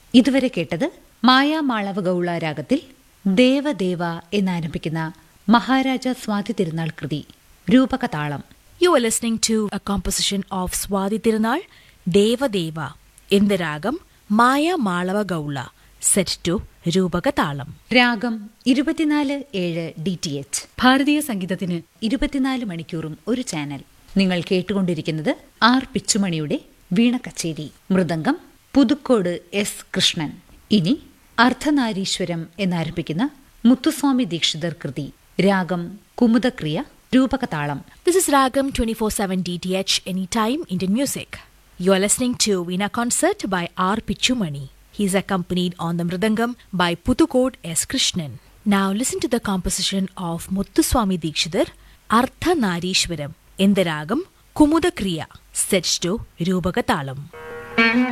ഇതുവരെ കേട്ടത് മായാമാളവ ഗൗള രാഗത്തിൽ ദേവദേവ എന്നാരംഭിക്കുന്ന മഹാരാജ സ്വാതി തിരുനാൾ കൃതി രൂപകതാളം You are listening to a composition of Swati Tirunal, Deva Deva, in the ragam Maya Malava Gaula, set to Rupaka Talam. രാഗം ഇരുപത്തിനാല് ഏഴ് ഡി ടി എച്ച് ഭാരതീയ സംഗീതത്തിന് ഇരുപത്തിനാല് മണിക്കൂറും ഒരു ചാനൽ നിങ്ങൾ കേട്ടുകൊണ്ടിരിക്കുന്നത് ആർ പിച്ചുമണിയുടെ വീണ കച്ചേരി മൃദംഗം പുതുക്കോട് എസ് കൃഷ്ണൻ ഇനി അർദ്ധനാരീശ്വരം എന്നാരംഭിക്കുന്ന മുത്തുസ്വാമി ദീക്ഷിതർ കൃതി രാഗം കുമുദക്രിയ രൂപകതാളം This is Ragam 24 7 DTH Anytime Indian Music. You are listening to Veena Concert by R. Pichumani. He is accompanied on the Mridangam by Puthukode S. Krishnan. Now listen to the composition of Muthuswami Dikshidhar, Artha Narishwaram, in the Ragam Kumudakriya, set to Rupakatalam.